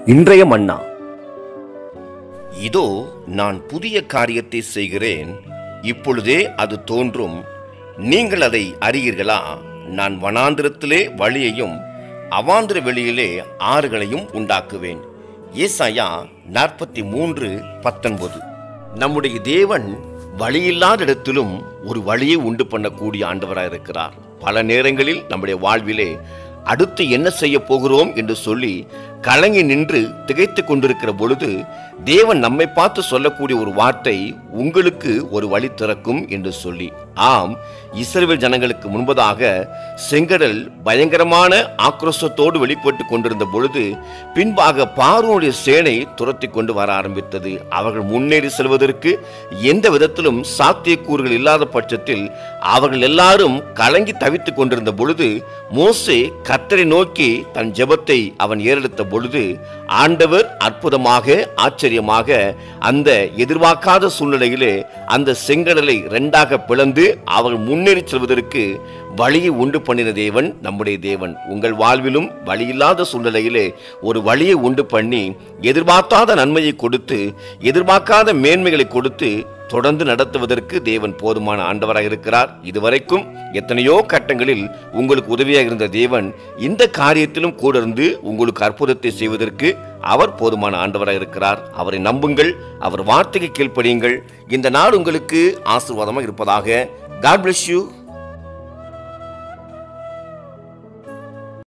இன்றைய மன்னா இதோ நான் புதிய காரியத்தை செய்கிறேன் இப்பொழுதே அது தோன்றும் நீங்கள் அதை அறியீர்களா நான் வனாந்திரத்திலே வழியையும் அவாந்திர வெளியிலே ஆறுகளையும் உண்டாக்குவேன் ஏசாயா நாற்பத்தி மூன்று பத்தொன்பது நம்முடைய தேவன் வழியில்லாத இடத்திலும் ஒரு வழியை உண்டு பண்ணக்கூடிய ஆண்டவராக இருக்கிறார் பல நேரங்களில் நம்முடைய வாழ்விலே அடுத்து என்ன செய்ய போகிறோம் என்று சொல்லி கலங்கி நின்று திகைத்துக் கொண்டிருக்கிற பொழுது தேவன் நம்மை பார்த்து சொல்லக்கூடிய ஒரு வார்த்தை உங்களுக்கு ஒரு வழி திறக்கும் என்று சொல்லி ஆம் இஸ்ரவேல் ஜனங்களுக்கு முன்பதாக செங்கடல் பயங்கரமான ஆக்ரோஷத்தோடு வெளிப்பட்டு கொண்டிருந்த பொழுது பின்பாக பார்வோனுடைய சேனை துரத்தி கொண்டு வர ஆரம்பித்தது அவர்கள் முன்னேறி செல்வதற்கு எந்த விதத்திலும் சாத்தியக்கூறுகள் இல்லாத பட்சத்தில் அவர்கள் எல்லாரும் கலங்கி தவித்துக் கொண்டிருந்த பொழுது மோசே கர்த்தரை நோக்கி தன் ஜெபத்தை அவன் ஏறெடுத்த பொழுது ஆண்டவர் அற்புதமாக ஆச்சரியமாக அந்த எதிர்பார்க்காத சூழ்நிலையிலே அந்த செங்கடலை இரண்டாக பிளந்து அவர்கள் முன்னேறி செல்வதற்கு வழியை உண்டு பண்ணின தேவன் நம்முடைய தேவன் உங்கள் வாழ்விலும் வழியில்லாத சூழ்நிலையிலே ஒரு வழியை உண்டு பண்ணி எதிர்பார்க்காத நன்மையை கொடுத்து எதிர்பார்க்காத மேன்மைகளை கொடுத்து தொடர்ந்து நடத்துவதற்கு தேவன் போதுமான ஆண்டவராக இருக்கிறார் இதுவரைக்கும் எத்தனையோ கட்டங்களில் உங்களுக்கு உதவியாக இருந்த தேவன் இந்த காரியத்திலும் கூட இருந்து உங்களுக்கு அற்புதத்தை செய்வதற்கு அவர் போதுமான ஆண்டவராக இருக்கிறார் அவரை நம்புங்கள் அவர் வார்த்தைக்கு கீழ்ப்படியுங்கள் இந்த நாள் உங்களுக்கு ஆசீர்வாதமாக இருப்பதாக காட் bless யூ